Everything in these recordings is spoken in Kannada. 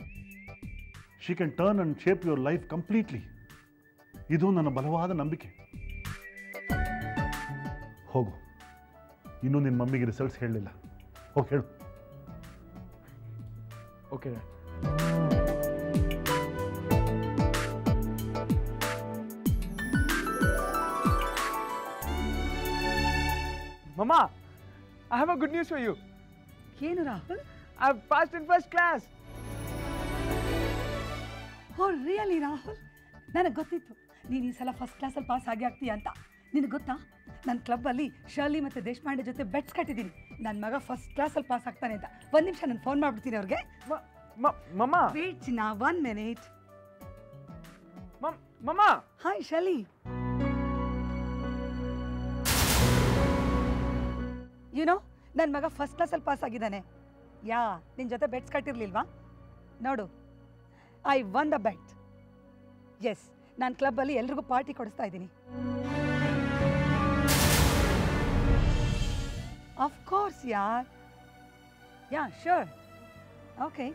She can turn and shape your life completely ಇದು ನನ್ನ ಬಲವಾದ ನಂಬಿಕೆ ಹೋಗು ಇನ್ನೂ ನಿನ್ನ ಮಮ್ಮಿಗೆ ರಿಸಲ್ಟ್ಸ್ ಹೇಳಲಿಲ್ಲ ಹೋಗಿ ಹೇಳು okay Mama, I have a good news for you. ಏನು Rahul I've passed in first class. Oh really Rahul ನನಗೆ ಗೊತ್ತಿತ್ತು ನೀನು ಈ ಸಲ ಫಸ್ಟ್ ಕ್ಲಾಸಲ್ಲಿ ಪಾಸ್ ಆಗಿ ಆಗ್ತೀಯ ಅಂತ ನಿನಗೆ ಗೊತ್ತಾ ನನ್ನ ಕ್ಲಬ್ಬಲ್ಲಿ ಶರ್ಲಿ ಮತ್ತು ದೇಶಪಾಂಡೆ ಜೊತೆ ಬೆಟ್ಸ್ ಕಟ್ಟಿದ್ದೀನಿ ನನ್ನ ಮಗ ಫಸ್ಟ್ ಕ್ಲಾಸಲ್ಲಿ ಪಾಸ್ ಆಗ್ತಾನೆ ಅಂತ ಒಂದು ನಿಮಿಷ ನಾನು ಫೋನ್ ಮಾಡ್ಬಿಡ್ತೀನಿ ಅವ್ರಿಗೆ Ma, ma, mama, ವೇಟ್ ಚಿನ್ನ one minute mam, mama. Hi Shirley you know ನನ್ನ ಮಗ ಫಸ್ಟ್ ಕ್ಲಾಸಲ್ಲಿ ಪಾಸ್ ಆಗಿದ್ದಾನೆ ಯಾ ನಿನ್ನ ಜೊತೆ ಬೆಟ್ಸ್ ಕಟ್ಟಿರ್ಲಿಲ್ವಾ ನೋಡು I won the bet yes ನಾನು ಕ್ಲಬ್ಬಲ್ಲಿ ಎಲ್ರಿಗೂ ಪಾರ್ಟಿ ಕೊಡಿಸ್ತಾ ಇದ್ದೀನಿ ಆಫ್ ಕೋರ್ಸ್ ಯಾರ್ ಯಾ ಶೋರ್ ಓಕೆ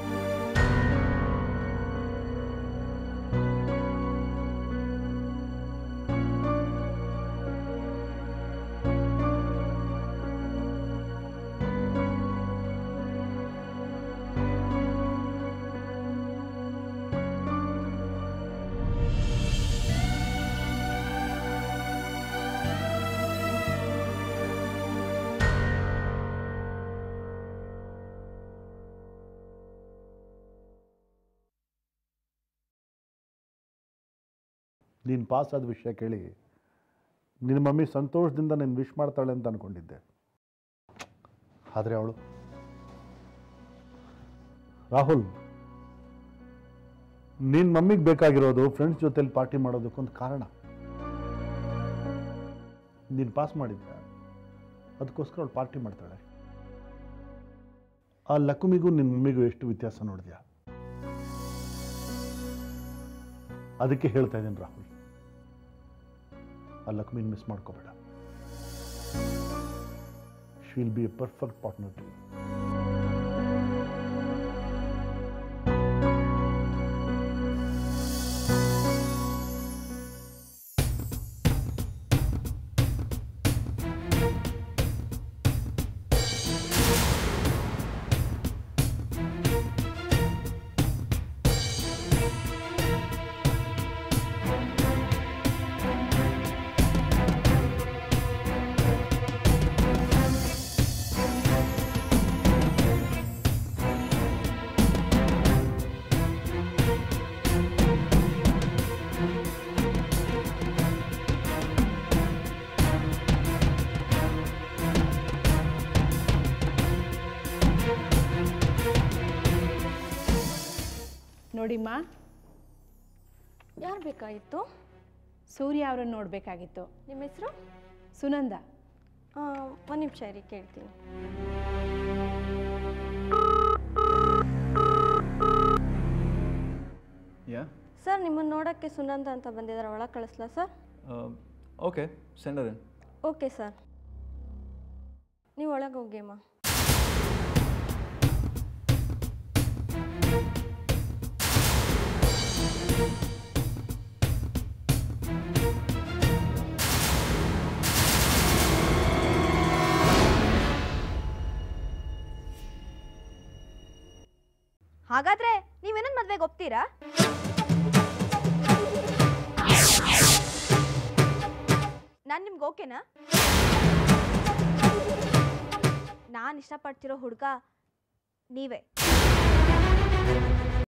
ನೀನು ಪಾಸ್ ಆದ ವಿಷಯ ಕೇಳಿ ನಿನ್ನ ಮಮ್ಮಿ ಸಂತೋಷದಿಂದ ನೀನು ವಿಶ್ ಮಾಡ್ತಾಳೆ ಅಂತ ಅಂದ್ಕೊಂಡಿದ್ದೆ ಆದರೆ ಅವಳು ರಾಹುಲ್ ನಿನ್ನ ಮಮ್ಮಿಗೆ ಬೇಕಾಗಿರೋದು ಫ್ರೆಂಡ್ಸ್ ಜೊತೆಲಿ ಪಾರ್ಟಿ ಮಾಡೋದಕ್ಕೊಂದು ಕಾರಣ ನೀನು ಪಾಸ್ ಮಾಡಿದ್ದ ಅದಕ್ಕೋಸ್ಕರ ಅವಳು ಪಾರ್ಟಿ ಮಾಡ್ತಾಳೆ ಆ ಲಕುಮಿಗೂ ನಿನ್ನ ಮಮ್ಮಿಗೂ ಎಷ್ಟು ವ್ಯತ್ಯಾಸ ನೋಡಿದ್ಯಾ ಅದಕ್ಕೆ ಹೇಳ್ತಾ ಇದ್ದೀನಿ ರಾಹುಲ್ ಆ ಲಕ್ಷ್ಮಿನ ಮಿಸ್ ಮಾಡ್ಕೋಬೇಡ she will be a perfect partner to ನೋಡಿಮ್ಮ ಯಾರು ಬೇಕಾಗಿತ್ತು ಸೂರ್ಯ ಅವರನ್ನು ನೋಡಬೇಕಾಗಿತ್ತು ನಿಮ್ಮ ಹೆಸರು ಸುನಂದ ಒಂದು ನಿಮಿಷ ಇರಿ ಕೇಳ್ತೀನಿ Yeah. ಸರ್ ನಿಮ್ಮನ್ನು ನೋಡೋಕ್ಕೆ ಸುನಂದ ಅಂತ ಬಂದಿದ್ದಾರೆ ಒಳಗೆ ಕಳಿಸ್ಲಾ sir Uh, okay, send her in. Okay sir ನೀವು ಒಳಗೆ ಹೋಗಿಯಮ್ಮ ಹಾಗಾದ್ರೆ ನೀವೇನೊಂದು ಮದ್ವೆಗೆ ಒಪ್ತೀರಾ ನಾನು ನಿಮ್ಗೆ ಓಕೆನಾ ನಾನು ಇಷ್ಟಪಡ್ತಿರೋ ಹುಡುಗ ನೀವೇ